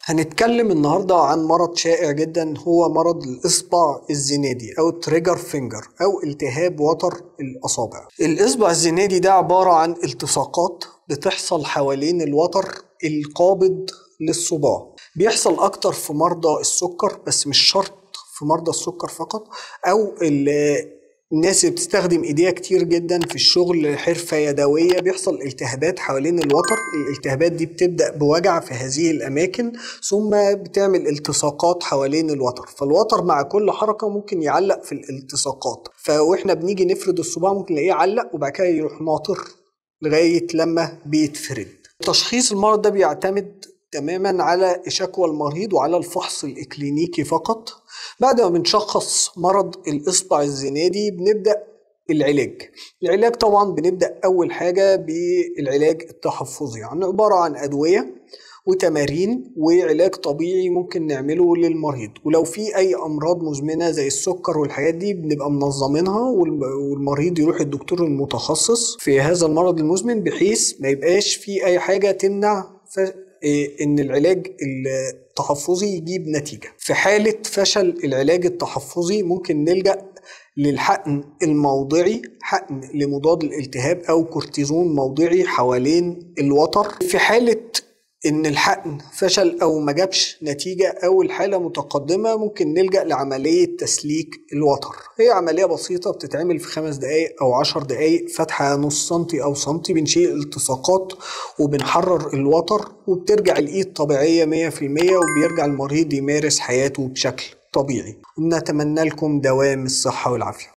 هنتكلم النهاردة عن مرض شائع جدا هو مرض الإصبع الزنادي أو التريجر فينجر أو التهاب وتر الأصابع الإصبع الزنادي ده عبارة عن التصاقات بتحصل حوالين الوتر القابض للصباع بيحصل أكتر في مرضى السكر بس مش شرط في مرضى السكر فقط أو الناس اللي بتستخدم ايديها كتير جدا في الشغل حرفة يدوية بيحصل التهابات حوالين الوتر الالتهابات دي بتبدأ بوجع في هذه الأماكن ثم بتعمل التصاقات حوالين الوتر فالوتر مع كل حركة ممكن يعلق في الالتصاقات فواحنا بنيجي نفرد الصباع ممكن نلاقيه علق وبعد كده يروح ناطر لغاية لما بيتفرد تشخيص المرض ده بيعتمد تماما على شكوى المريض وعلى الفحص الإكلينيكي فقط بعد ما بنشخص مرض الإصبع الزنادي بنبدأ العلاج العلاج طبعا بنبدأ أول حاجة بالعلاج التحفظي يعني عبارة عن أدوية وتمارين وعلاج طبيعي ممكن نعمله للمريض ولو في أي أمراض مزمنة زي السكر والحاجات دي بنبقى منظمينها والمريض يروح الدكتور المتخصص في هذا المرض المزمن بحيث ما يبقاش في أي حاجة تمنع ان العلاج التحفظي يجيب نتيجه في حاله فشل العلاج التحفظي ممكن نلجا للحقن الموضعي حقن لمضاد الالتهاب او كورتيزون موضعي حوالين الوتر في حاله ان الحقن فشل او ما جابش نتيجه او الحاله متقدمه ممكن نلجا لعمليه تسليك الوتر هي عمليه بسيطه بتتعمل في خمس دقائق او عشر دقائق فتحه نص سنتي او سنتي بنشيل التصاقات وبنحرر الوتر وبترجع الايد طبيعيه 100% وبيرجع المريض يمارس حياته بشكل طبيعي ونتمنى لكم دوام الصحه والعافيه